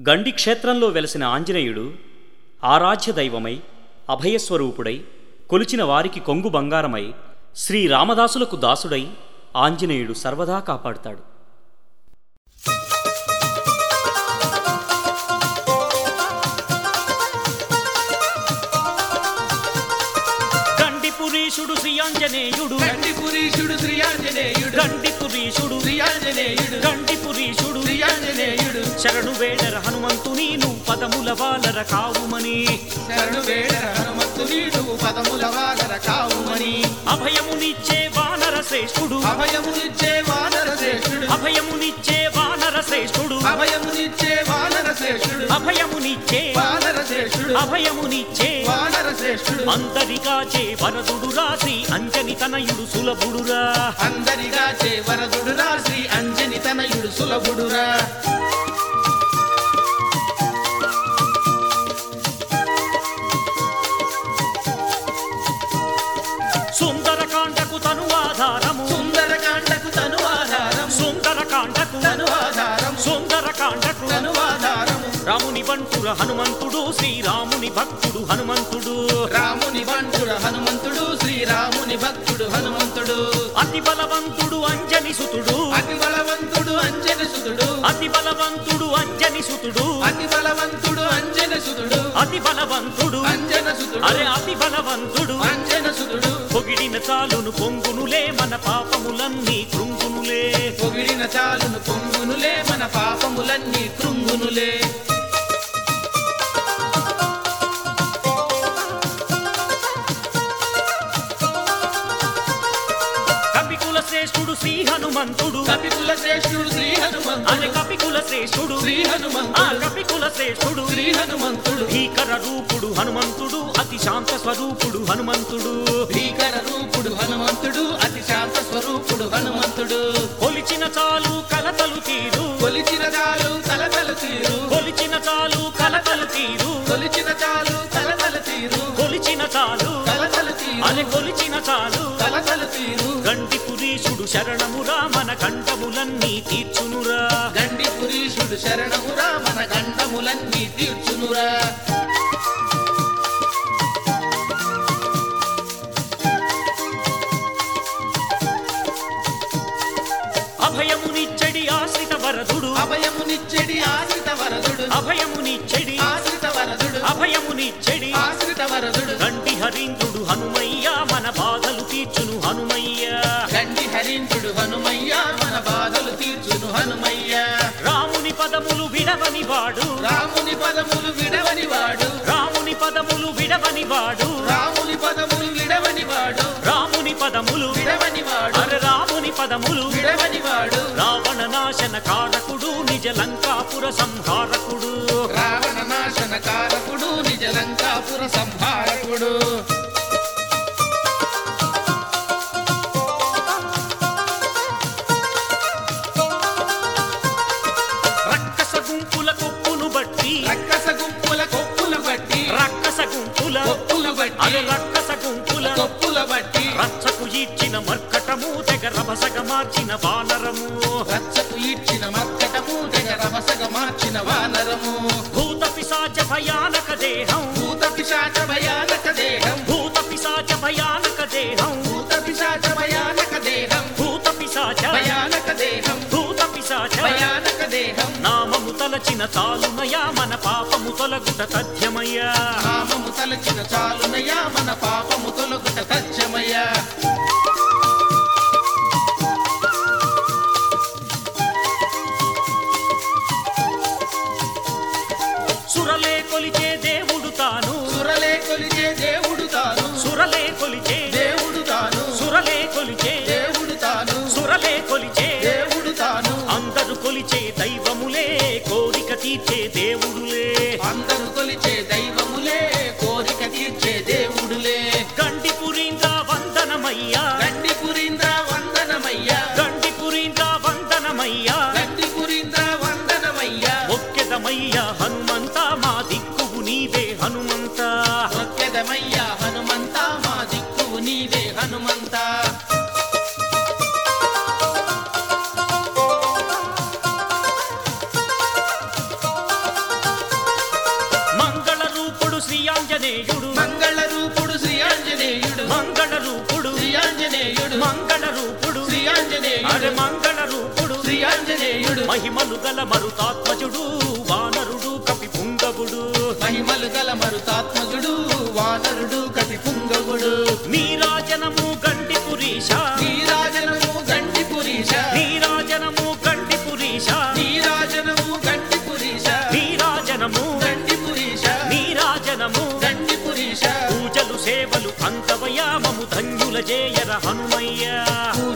గండి క్షేత్రంలో వెలసిన ఆంజనేయుడు ఆరాధ్య దైవమై అభయస్వరూపుడై కొలిచిన వారికి కొంగు బంగారమై శ్రీ రామదాసులకు దాసుడై ఆంజనేయుడు సర్వదా కాపాడుతాడు గండిపురీషుడు శ్రీ ఆంజనేయుడు గండిపురీషుడు శ్రీ ఆంజనేయుడు గండిపురీషుడు శ్రీ ఆంజనేయుడు గండిపురీషుడు శ్రీ ఆంజనేయుడు శరణు వేడర హనుమంతుని నువ్వు పదముల వాలర కావుమని శరణు వేడర హనుమంతుని నువ్వు పదముల వానర కావుమని అభయమునిచ్చే వానర శ్రేష్ఠుడు అభయమునిచ్చే వానర శ్రేష్ఠుడు అభయమునిచ్చే వానర శ్రేష్ఠుడు అభయమునిచ్చే వానర శ్రేష్ఠుడు అభయమునిచ్చే వానర శ్రేష్ఠుడు అభయమునిచ్చే వానర శ్రేష్ఠుడు అందరిగా చే వరదుడురా శ్రీ అంజని తనయుడు సులభుడురా అందరిగా చే వరదుడురా శ్రీ అంజని తనయుడు సులభుడురా సుందరకాండకు తను ఆధారము సుందరకాండకు తను ఆధారం సుందరకాండకు తను ఆధారం సుందరకాండకు తను ఆధారము రాముని బంటుర హనుమంతుడు శ్రీరాముని భక్తుడు హనుమంతుడు రాముని బంటుడ హనుమంతుడు శ్రీరాముని భక్తుడు హనుమంతుడు అతి బలవంతుడు అంజని సుతుడు అతి బలవంతుడు అంజన సుతుడు అతి బలవంతుడు అంజని సుతుడు అతి బలవంతుడు అంజన సుతుడు అతి బలవంతుడు అంజన సుతుడు అరే అతి బలవంతుడు అంజన సుతుడు పొగిడిన చాలును పొంగునులే మన పాపములన్నీ కృంగునులే పొగిడిన చాలును పొంగునులే మన పాపములన్నీ కృంగునులే కపికుల శ్రేష్ఠుడు శ్రీ హనుమంతుడు కపికుల శ్రేష్ఠుడు శ్రీ అరే హనుమంతుడు కపికుల శ్రేష్ఠుడు శ్రీ ఆ హనుమంతుడు కపికుల శ్రేష్ఠుడు శ్రీ హనుమంతుడు భీకర రూపుడు హనుమంతుడు అతి శాంత స్వరూపుడు హనుమంతుడు భీకర రూపుడు హనుమంతుడు అతి శాంత స్వరూపుడు హనుమంతుడు కొలిచిన చాలు కలతలు తీరు కొలిచిన చాలు కలతలు తీరు కొలిచిన చాలు కలతలు తీరు కొలిచిన చాలు కలతలు తీరు కొలిచిన చాలు కలతలు తీరు అరే కొలిచిన చాలు కలతలు తీరు గండి పురీషుడు శరణమురా మన కంఠములన్నీ తీర్చునురా గండి పురీషుడు శరణమురా మన గండములన్నీ తీర్చునురా అభయమునిచ్చడి ఆశ్రిత వరదుడు అభయమునిచ్చెడి ఆశ్రిత వరదుడు అభయమునిచ్చడి ఆశ్రిత వరదుడు అభయమునిచ్చడి ఆశ్రిత వరదుడు గండి హరీంద్రుడు హనుమయ్య మన బాధలు తీర్చును హనుమయ్య గండి హరించుడు హనుమయ్య మన బాధలు తీర్చును హనుమయ్య రాముని పదములు విడవని వాడు రాముని పదములు విడవని వాడు రాముని పదములు విడవని వాడు రాముని పదములు విడవని వాడు రాముని పదములు విడవని వాడు అరే రాముని పదములు విడవని వాడు రావణ నాశన కారకుడు నిజ లంకాపుర సంహారకుడు రావణ నాశన కారకుడు నిజ లంకాపుర సంహారకుడు రక్కస గుంపుల కొప్పును బట్టి రక్కస గుంపుల కొప్పుల బట్టి రక్కస గుంపుల కొప్పుల బట్టి అరే రక్కస గుంపుల కొప్పుల బట్టి రచ్చకు ఇచ్చిన మర్కటము తెగ రభసగ మార్చిన వానరము రచ్చకు ఇచ్చిన మర్కటము తెగ రమసగ మార్చిన వానరము భూత పిశాచ భయానక దేహం భూత పిశాచ భయానక దేహం భూత పిశాచ భయానక దేహం భూత పిశాచ భయానక దేహం భూత పిశాచ భయానక దేహం భూత పిశాచ భయానక దేహం నామము తలచిన చాలునయా మన పాపము తొలగుట తథ్యమయ్యా నామము తలచిన చాలునయ్యా మన పాపము తొలగుట తథ్యమయ్యా సురలే కొలిచే దేవుడు తాను సురలే కొలిచే దేవుడు తాను సురలే కొలిచే దేవుడు తాను సురలే కొలిచే దేవుడు తాను సురలే కొలిచే దేవుడు తాను అందరు కొలిచే దైవములే కోరిక తీర్చే దేవుడులే అందరూ కొలిచే దైవములే కోరిక తీర్చే దేవుడులే గండి పురీంద్ర వందనమయ్యా గండి పురీంద్ర వందనమయ్యా గండి పురీంద్ర వందనమయ్యా గండి పురీంద్ర వందనమయ్యా ఒక్కెదమయ్యా హనుమంత మా దిక్కువు నీవే హనుమంత ఒక్కెదమయ్యా హనుమంత మా దిక్కువు నీవే హనుమంత మహిమలు గల మరుతాత్మజుడు వానరుడు కపి పుంగవుడు మహిమలు గల మరుతాత్మజుడు వానరుడు కపి పుంగవుడు నీరాజనము గండి పురీష నీరాజనము గంటి పురీష నీరాజనము గండి పురీష నీరాజనము గంటి పురీష నీరాజనము గంటి పురీష నీరాజనము గంటి పురీష పూజలు సేవలు అంతవయామము ధన్యుల జేయర హనుమయ్య